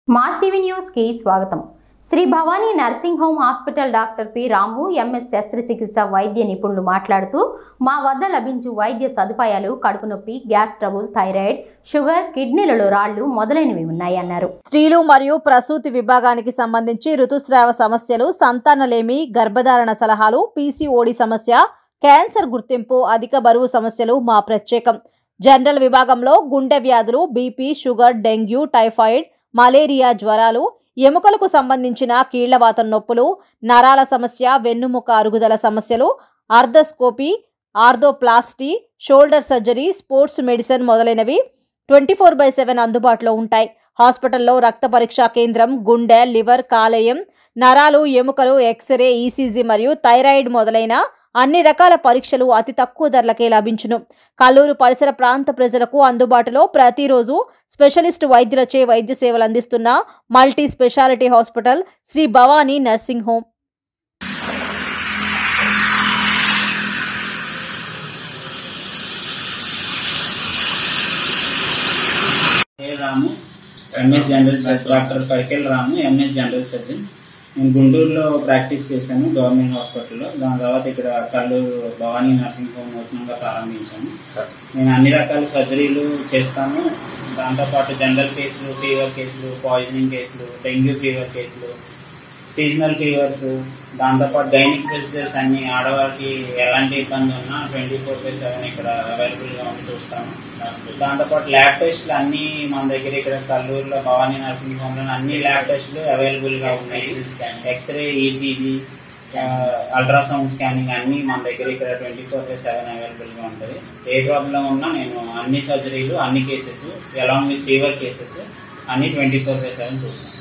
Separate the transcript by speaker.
Speaker 1: mass TV news కి స్వాగతం Shri Bhavani nursing home hospital doctor P Ramu MS శస్త్రచికిత్స వైద్య నిపుణులు మాట్లాడుతూ మా వద్ద లభించు వైద్య సదుపాయాలు కడుపు నొప్పి గ్యాస్ ట్రబుల్ థైరాయిడ్ షుగర్ కిడ్నీలలో రాళ్లు మొదలైనవి ఉన్నాయన్నారు
Speaker 2: స్త్రీలు మరియు ప్రసూతి విభాగానికి సంబంధించి ఋతుస్రావ సమస్యలు సంతానలేమి గర్భధారణ సలహాలు పీసీఓడి సమస్య క్యాన్సర్ గుర్తింపు అధిక బరువు సమస్యలు మా ప్రత్యేకం జనరల్ విభాగంలో గుండె వ్యాధులు BP sugar dengue typhoid malaria జ్వరాలు ఎముకలకు సంబంధించిన కీళ్లవాతం నొప్పులు నరాల సమస్య వెన్నుముక అరుగుదల సమస్యలు arthroscopy arthroplasty shoulder surgery sports medicine మొదలైనవి ట్వంటీ ఫోర్ బై సెవెన్ అందుబాటులో ఉంటాయి హాస్పిటల్లో రక్త పరీక్షా కేంద్రం గుండె లివర్ కాలేయం నరాలు ఎముకలు ఎక్స్రే ఈసీజీ మరియు థైరాయిడ్ మొదలైన అన్ని రకాల పరీక్షలు అతి తక్కువ ధరలకే లభించును కల్లూరు పరిసర ప్రాంత ప్రజలకు అందుబాటులో ప్రతిరోజు స్పెషలిస్ట్ వైద్యులచే వైద్య సేవలు అందిస్తున్న multi specialty hospital Shri Bhavani nursing home
Speaker 3: A Ramu MS general surgeon doctor పైకెల్ రాము ఎంఎస్ జనరల్ సర్జన్ నేను గుంటూరులో ప్రాక్టీస్ చేశాను గవర్నమెంట్ హాస్పిటల్లో దాని తర్వాత ఇక్కడ కల్లూరు భవానీ నర్సింగ్ హోమ్ నూతనంగా ప్రారంభించాను నేను అన్ని రకాల సర్జరీలు చేస్తాను దాంతోపాటు జనరల్ కేసులు ఫీవర్ కేసులు పాయిజనింగ్ కేసులు డెంగ్యూ ఫీవర్ కేసులు సీజనల్ ఫీవర్స్ దాంతోపాటు గైనిక్ ప్రొసీజర్స్ అన్ని ఆడవారికి ఎలాంటి ఇబ్బంది ఉన్నా ట్వంటీ ఫోర్ బై సెవెన్ ఇక్కడ అవైలబుల్గా ఉండి చూస్తాము దాంతోపాటు ల్యాబ్ టెస్ట్లు అన్ని మన దగ్గర ఇక్కడ కల్లూరులో భవానీ నర్సింగ్ హోమ్లో అన్ని ల్యాబ్ టెస్ట్లు అవైలబుల్గా ఉన్నాయి ఎక్స్రే ఈసీజీ అల్ట్రాసౌండ్ స్కానింగ్ అన్ని మన దగ్గర ఇక్కడ ట్వంటీ ఫోర్ బై సెవెన్ అవైలబుల్గా ఉంటుంది ఏ ప్రాబ్లం ఉన్నా నేను అన్ని సర్జరీలు అన్ని cases along with fever cases అన్ని ట్వంటీ ఫోర్ బై సెవెన్ చూస్తాను